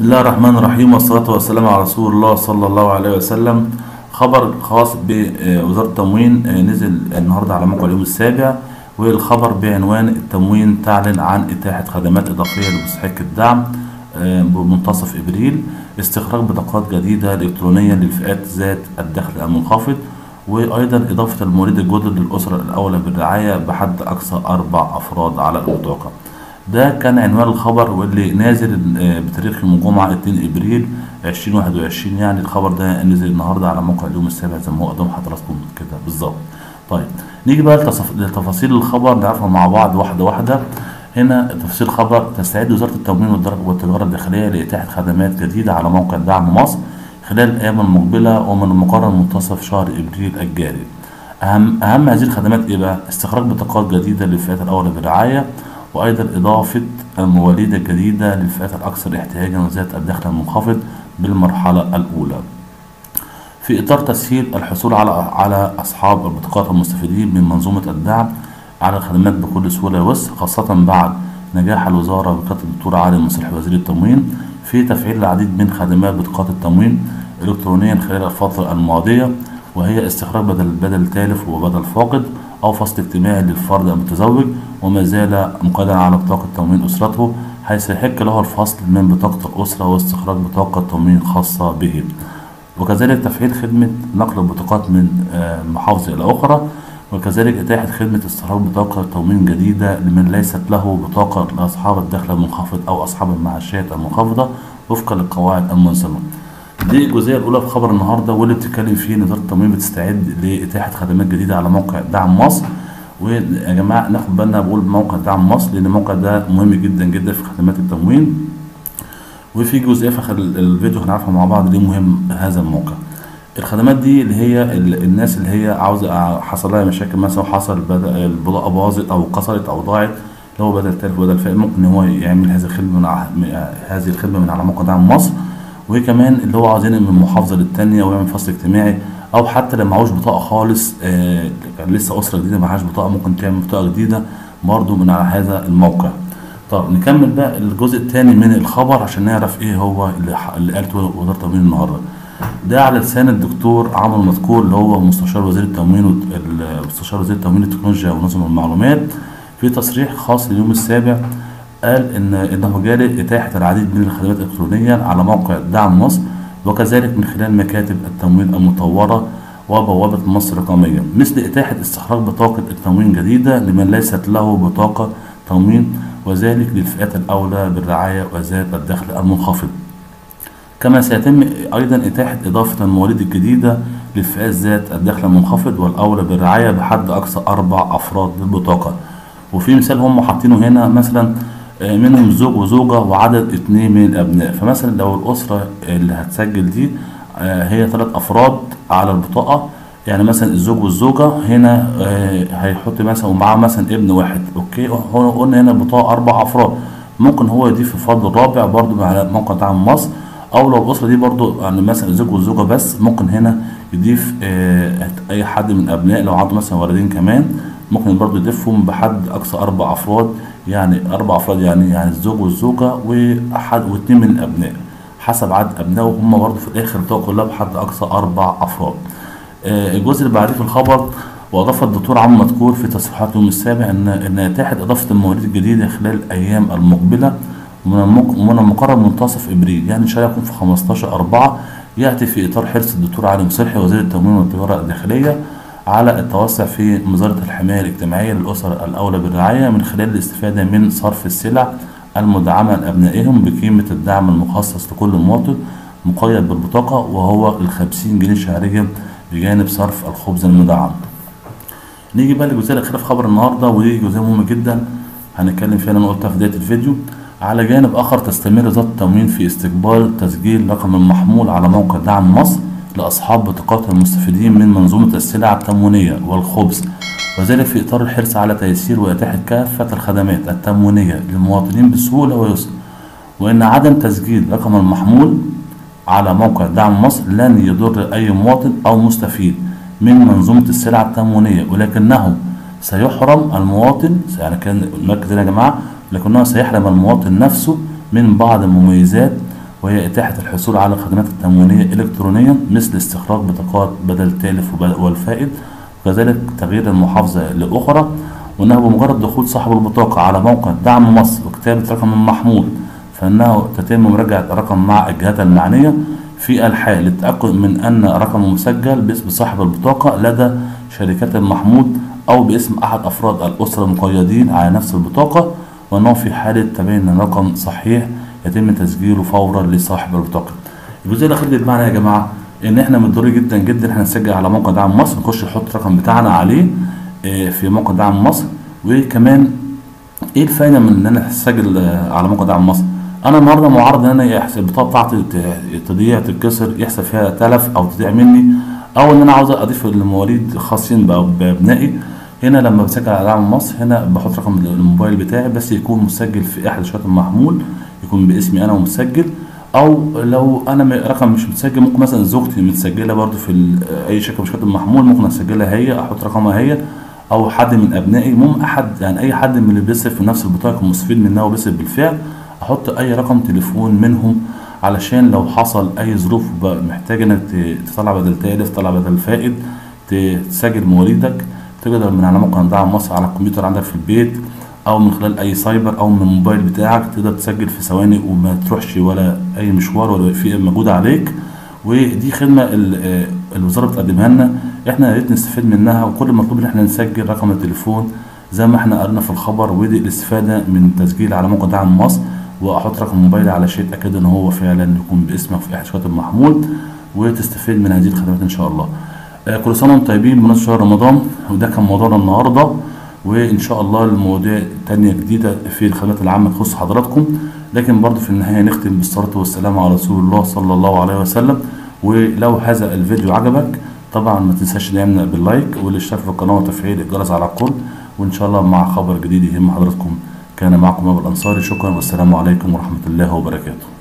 بسم الله الرحمن الرحيم والصلاة والسلام على رسول الله صلى الله عليه وسلم خبر خاص بوزارة التموين آه، نزل النهاردة على موقع اليوم السابع والخبر بعنوان التموين تعلن عن إتاحة خدمات إضافية لمستحق الدعم آه، بمنتصف إبريل استخراج بطاقات جديدة إلكترونية للفئات ذات الدخل المنخفض وأيضا إضافة الموارد الجدد للأسرة الأولى بالرعاية بحد أقصى أربع أفراد على البطاقة ده كان عنوان الخبر واللي نازل آه، بتاريخ يوم الجمعة 2 ابريل 2021 يعني الخبر ده نزل النهارده على موقع اليوم السابع زي ما هو قدام حضراتكم كده بالظبط. طيب نيجي بقى لتصف- لتفاصيل الخبر نعرفها مع بعض واحدة واحدة. هنا تفسير خبر تستعد وزارة التموين والدرجة والتجارة الداخلية لإتاحة خدمات جديدة على موقع دعم مصر خلال الأيام المقبلة ومن المقرر منتصف شهر إبريل الجاري. أهم أهم هذه الخدمات إيه بقى؟ استخراج بطاقات جديدة للفئات الأولى بالرعاية وأيضا إضافة المواليد الجديدة للفئات الأكثر احتياجا وذات الدخل المنخفض بالمرحلة الأولى. في إطار تسهيل الحصول على على أصحاب البطاقات المستفيدين من منظومة الدعم على الخدمات بكل سهولة ويسر خاصة بعد نجاح الوزارة بقيادة الدكتور علي مصلح وزير التموين في تفعيل العديد من خدمات بطاقات التموين إلكترونيا خلال الفترة الماضية وهي استخراج بدل بدل تالف وبدل فاقد أو فصل اجتماعي للفرد المتزوج وما زال مقيدا على بطاقة تموين أسرته حيث يحق له الفصل من بطاقة الأسرة واستخراج بطاقة تموين خاصة به وكذلك تفعيل خدمة نقل البطاقات من آه، محافظة إلى أخرى وكذلك إتاحة خدمة استخراج بطاقة تموين جديدة لمن ليست له بطاقة لأصحاب الدخل المنخفض أو أصحاب المعاشات المنخفضة وفقا للقواعد المنظمة. دي الجزئية الأولى في خبر النهاردة واللي بتتكلم فيه إن وزارة التموين بتستعد لإتاحة خدمات جديدة على موقع دعم مصر ويا جماعة ناخد بالنا بقول موقع دعم مصر لأن الموقع ده مهم جدا جدا في خدمات التموين وفي جزئيه في اخر ال- الفيديو هنعرفها مع بعض ليه مهم هذا الموقع الخدمات دي اللي هي ال- الناس اللي هي عاوزه ع- حصل لها مشاكل مثلا حصل بدا البضاعه باظت او كسرت او ضاعت اللي هو بدل تلف بدل فائل ممكن ان هو يعمل هذه الخدمه من ع- من- آه، هذه الخدمه من على موقع دعم مصر وكمان اللي هو عاوز ينقل من محافظه للتانيه ويعمل فصل اجتماعي او حتى لو معهوش بطاقه خالص آه، كان لسه اسره جديده معهاش بطاقه ممكن تعمل بطاقه جديده برضه من على هذا الموقع طب نكمل بقى الجزء الثاني من الخبر عشان نعرف ايه هو اللي, ح- اللي قالته وزاره التموين النهارده. ده على لسان الدكتور عمرو مذكور اللي هو مستشار وزير التموين والت- ال- مستشار وزير التموين التكنولوجيا ونظم المعلومات في تصريح خاص اليوم السابع قال ان انه جاري اتاحه العديد من الخدمات الالكترونيه على موقع دعم مصر وكذلك من خلال مكاتب التموين المطوره وبوابه مصر الرقميه مثل اتاحه استخراج بطاقه التموين جديده لمن ليست له بطاقه تموين وذلك للفئات الأولى بالرعاية وذات الدخل المنخفض كما سيتم أيضا إتاحة إضافة الموارد الجديدة للفئات ذات الدخل المنخفض والأولى بالرعاية بحد أقصى أربع أفراد للبطاقة وفي مثال هم حاطينه هنا مثلا آه، منهم زوج وزوجة وعدد اتنين من الأبناء فمثلا لو الأسرة اللي هتسجل دي آه، هي ثلاث أفراد على البطاقة يعني مثلا الزوج والزوجة هنا آه، هيحط مثلا ومعاه مثلا ابن واحد اوكي هنا قلنا هنا البطاقة أربع أفراد ممكن هو يضيف الفرد الرابع برضو على موقع دعم مصر أو لو الأسرة دي برضو يعني مثلا الزوج والزوجة بس ممكن هنا يضيف آه، أي حد من الأبناء لو عنده مثلا ولدين كمان ممكن برضو يضيفهم بحد أقصى أربع أفراد يعني أربع أفراد يعني يعني الزوج والزوجة وأحد واثنين من الأبناء حسب عدد أبنائه هم برضو في الآخر البطاقة كلها بحد أقصى أربع أفراد. آه، الجزء اللي بعديه في الخبر واضاف الدكتور عم مذكور في تصريحات يوم السابع ان ان اتاحت اضافه الموارد الجديده خلال الايام المقبله ومن المق- ومن المقرر منتصف ابريل يعني ان شاء الله يكون في 15 4 ياتي في اطار حرص الدكتور علي مصلحي وزير التموين والتجاره الداخليه على التوسع في وزاره الحمايه الاجتماعيه للاسر الاولى بالرعايه من خلال الاستفاده من صرف السلع المدعمه لابنائهم بقيمه الدعم المخصص لكل مواطن مقيد بالبطاقه وهو ال 50 جنيه شهريا بجانب صرف الخبز المدعم. نيجي بقى للجزئيه الاخيره في خبر النهارده ودي جزئيه مهمه جدا هنتكلم فيها انا قلتها في بدايه الفيديو على جانب اخر تستمر وزاره التموين في استقبال تسجيل رقم المحمول على موقع دعم مصر لاصحاب بطاقات المستفيدين من منظومه السلع التموينيه والخبز وذلك في اطار الحرص على تيسير واتاحه كافه الخدمات التموينيه للمواطنين بسهوله ويسر وان عدم تسجيل رقم المحمول على موقع دعم مصر لن يضر أي مواطن أو مستفيد من منظومة السلع التموينية ولكنه سيحرم المواطن يعني كان نركز هنا يا جماعة لكنه سيحرم المواطن نفسه من بعض المميزات وهي إتاحة الحصول على الخدمات التموينية إلكترونيا مثل استخراج بطاقات بدل تالف والفائد وكذلك تغيير المحافظة لأخرى وأنه بمجرد دخول صاحب البطاقة على موقع دعم مصر وكتابة رقم المحمول فإنه تتم مراجعة الرقم مع الجهات المعنية في الحال للتأكد من أن رقمه مسجل باسم صاحب البطاقة لدى شركات المحمول أو باسم أحد أفراد الأسرة المقيدين على نفس البطاقة وأنه في حالة تبين أن الرقم صحيح يتم تسجيله فورا لصاحب البطاقة. الجزئية الأخيرة دي بمعنى يا جماعة إن إحنا من ضروري جدا جدا إحنا نسجل على موقع دعم مصر نخش نحط الرقم بتاعنا عليه في موقع دعم مصر وكمان إيه الفايدة من إن أنا أسجل على موقع دعم مصر؟ انا النهارده معرض ان انا يحسب البطاقه بتاعتي تضيع تتكسر يحصل فيها تلف او تضيع مني او ان انا عاوز اضيف المواليد خاصين بابنائي هنا لما بسجل على دعم مصر هنا بحط رقم الموبايل بتاعي بس يكون مسجل في احد شركات المحمول يكون باسمي انا ومسجل او لو انا رقم مش متسجل ممكن مثلا زوجتي متسجله برضو في اي شركه من شركات المحمول ممكن اسجلها هي احط رقمها هي او حد من ابنائي المهم احد يعني اي حد من اللي بيصرف في نفس البطاقه يكون مستفيد منها وبيصرف بالفعل احط اي رقم تليفون منهم علشان لو حصل اي ظروف محتاج انك تطلع بدل تالف تطلع بدل فائد تسجل مواليدك تقدر من على موقع دعم مصر على الكمبيوتر عندك في البيت او من خلال اي سايبر او من الموبايل بتاعك تقدر تسجل في ثواني وما تروحش ولا اي مشوار ولا في مجهود عليك ودي خدمه الوزاره بتقدمها لنا احنا يا ريت نستفيد منها وكل المطلوب ان احنا نسجل رقم التليفون زي ما احنا قرينا في الخبر ودي الاستفاده من التسجيل على موقع دعم مصر واحط رقم موبايلي على شيء اتاكد ان هو فعلا يكون باسمك في احد شركات المحمول وتستفيد من هذه الخدمات ان شاء الله آه كل سنه وانتم طيبين بمناسبه شهر رمضان وده كان موضوعنا النهارده وان شاء الله المواضيع التانية جديده في الخدمات العامه تخص حضراتكم لكن برضه في النهايه نختم بالصلاه والسلام على رسول الله صلى الله عليه وسلم ولو هذا الفيديو عجبك طبعا ما تنساش دعمنا باللايك والاشتراك في القناه وتفعيل الجرس على الكل وان شاء الله مع خبر جديد يهم حضراتكم كان معكم ابو الانصاري شكرا والسلام عليكم ورحمه الله وبركاته